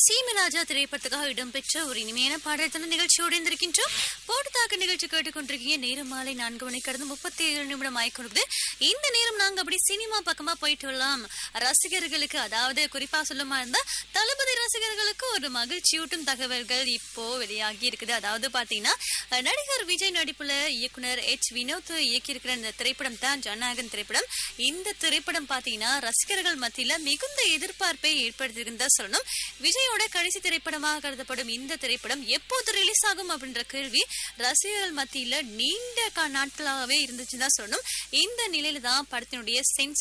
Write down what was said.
சீமராஜா திரைப்படத்துக்காக இடம்பெற்ற ஒரு இனிமையான பாடல்தன நிகழ்ச்சியோடு இருந்திருக்கின்றோம் போட்டுத்தாக்க நிகழ்ச்சி கேட்டுக்கொண்டிருக்கீங்க நேரம் மாலை நான்கு மணி கடந்து முப்பத்தி ஏழு நிமிடம் ஆயிக்கொடுக்குது இந்த நேரம் நாங்க அப்படி சினிமா பக்கமா போயிட்டு வரலாம் ரசிகர்களுக்கு அதாவது குறிப்பா சொல்லுமா இருந்தா தளபதி ரசிகர்களுக்கு ஒரு மகிழ்ச்சியூட்டும் தகவல்கள் இப்போ வெளியாகி இருக்குது அதாவது பாத்தீங்கன்னா அஹ், நடிகர் விஜய் நடிப்புல இயக்குனர் எச் வினோத் இயக்கியிருக்கிற இந்த திரைப்படம் தான் ஜனநாயகன் திரைப்படம் இந்த திரைப்படம் பாத்தீங்கன்னா ரசிகர்கள் மத்தியில மிகுந்த எதிர்பார்ப்பை ஏற்படுத்தியிருந்தா சொல்லணும் விஜயோட கடைசி திரைப்படமாக கருதப்படும் இந்த திரைப்படம் எப்போது ரிலீஸ் ஆகும் அப்படின்ற கேள்வி ரசிகர்கள் மத்தியில நீண்ட கா- நாட்களாகவே இருந்துச்சுன்னு தான் சொல்லணும் இந்த நிலையில தான் படத்தினுடைய சென்ஸ்